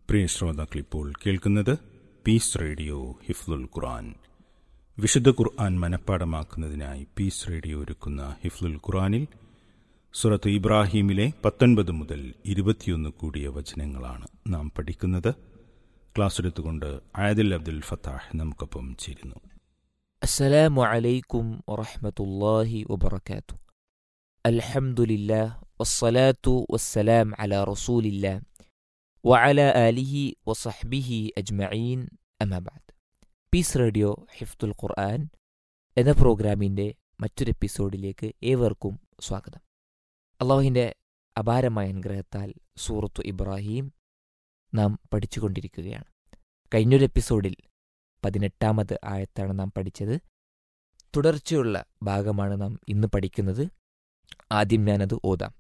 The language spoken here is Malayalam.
പ്രിയ ശ്രോതാക്കളിപ്പോൾ കേൾക്കുന്നത് പീസ് റേഡിയോ ഹിഫ്ലുൽ ഖുർആൻ വിശുദ്ധ ഖുർആൻ മനഃപ്പാടമാക്കുന്നതിനായി പീസ് റേഡിയോ ഒരുക്കുന്ന ഹിഫ്ലുൽ ഖുർആനിൽ സുറത്ത് ഇബ്രാഹീമിലെ പത്തൊൻപത് മുതൽ ഇരുപത്തിയൊന്ന് കൂടിയ വചനങ്ങളാണ് നാം പഠിക്കുന്നത് ക്ലാസ് എടുത്തുകൊണ്ട് ആയദിൽ അബ്ദുൽ ഫത്താഹ് നമുക്കൊപ്പം ചേരുന്നു السلام عليكم ورحمة الله وبركاته الحمد لله والصلاة والسلام على رسول الله وعلى آله وصحبه أجمعين أما بعد പീസ് റേഡിയോ ഹിഫ്തുൽ ഖുർആൻ എന്ന പ്രോഗ്രാമിൻ്റെ മറ്റൊരു എപ്പിസോഡിലേക്ക് ഏവർക്കും സ്വാഗതം അള്ളാഹുവിൻ്റെ അപാരമായ അനുഗ്രഹത്താൽ സൂറത്തു ഇബ്രാഹിം നാം പഠിച്ചുകൊണ്ടിരിക്കുകയാണ് കഴിഞ്ഞൊരു എപ്പിസോഡിൽ പതിനെട്ടാമത് ആയത്താണ് നാം പഠിച്ചത് തുടർച്ചയുള്ള ഭാഗമാണ് നാം ഇന്ന് പഠിക്കുന്നത് ആദ്യം ഞാനത് ഓതാം